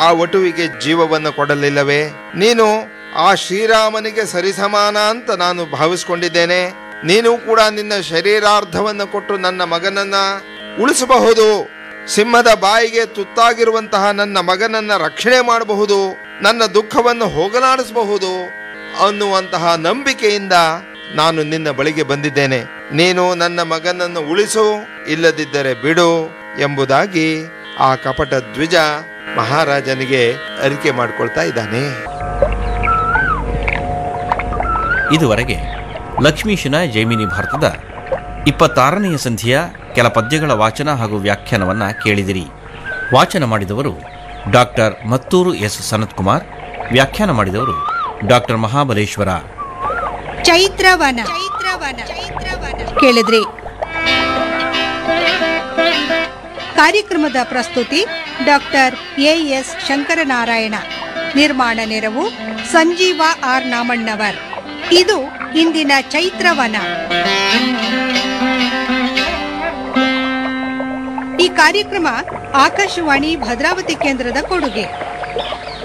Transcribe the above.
ಆ ವಟುವಿಗೆ ಜೀವವನ್ನು ಕೊಡಲಿಲ್ಲವೇ ನೀನು ಆ ಶ್ರೀರಾಮನಿಗೆ ಸರಿಸಮಾನ ಅಂತ ನಾನು ಭಾವಿಸ್ಕೊಂಡಿದ್ದೇನೆ ನೀನು ಕೂಡ ನಿನ್ನ ಶರೀರಾರ್ಧವನ್ನು ಕೊಟ್ಟು ನನ್ನ ಮಗನನ್ನ ಉಳಿಸಬಹುದು ಸಿಂಹದ ಬಾಯಿಗೆ ತುತ್ತಾಗಿರುವಂತಹ ನನ್ನ ಮಗನನ್ನ ರಕ್ಷಣೆ ಮಾಡಬಹುದು ನನ್ನ ದುಃಖವನ್ನು ಹೋಗಲಾಡಿಸಬಹುದು ಅನ್ನುವಂತಹ ನಂಬಿಕೆಯಿಂದ ನಾನು ನಿನ್ನ ಬಳಿಗೆ ಬಂದಿದ್ದೇನೆ ನೀನು ನನ್ನ ಮಗನನ್ನು ಉಳಿಸು ಇಲ್ಲದಿದ್ದರೆ ಬಿಡು ಎಂಬುದಾಗಿ ಆ ಕಪಟ ದ್ವಿಜ ಮಹಾರಾಜನಿಗೆ ಅರಿಕೆ ಮಾಡಿಕೊಳ್ತಾ ಇದ್ದಾನೆ ಇದುವರೆಗೆ ಲಕ್ಷ್ಮೀಶನ ಜೈಮಿನಿ ಭಾರತದ ಇಪ್ಪತ್ತಾರನೆಯ ಸಂಧಿಯ ಕೆಲ ಪದ್ಯಗಳ ವಾಚನ ಹಾಗೂ ವ್ಯಾಖ್ಯಾನವನ್ನು ಕೇಳಿದಿರಿ ವಾಚನ ಮಾಡಿದವರು ಡಾಕ್ಟರ್ ಮತ್ತೂರು ಎಸ್ ಸನತ್ಕುಮಾರ್ ವ್ಯಾಖ್ಯಾನ ಮಾಡಿದವರು ಡಾಕ್ಟರ್ ಮಹಾಬಲೇಶ್ವರ ಚೈತ್ರವನ ಚೈತ್ರವನ ಕೇಳಿದ್ರಿ ಕಾರ್ಯಕ್ರಮದ ಪ್ರಸ್ತುತಿ ಡಾಕ್ಟರ್ ಎ ಎಸ್ ಶಂಕರನಾರಾಯಣ ನಿರ್ಮಾಣ ನೆರವು ಸಂಜೀವ ಆರ್ ನಾಮಣ್ಣವರ್ ಇದು ಇಂದಿನ ಚೈತ್ರವನ ಈ ಕಾರ್ಯಕ್ರಮ ಆಕಾಶವಾಣಿ ಭದ್ರಾವತಿ ಕೇಂದ್ರದ ಕೊಡುಗೆ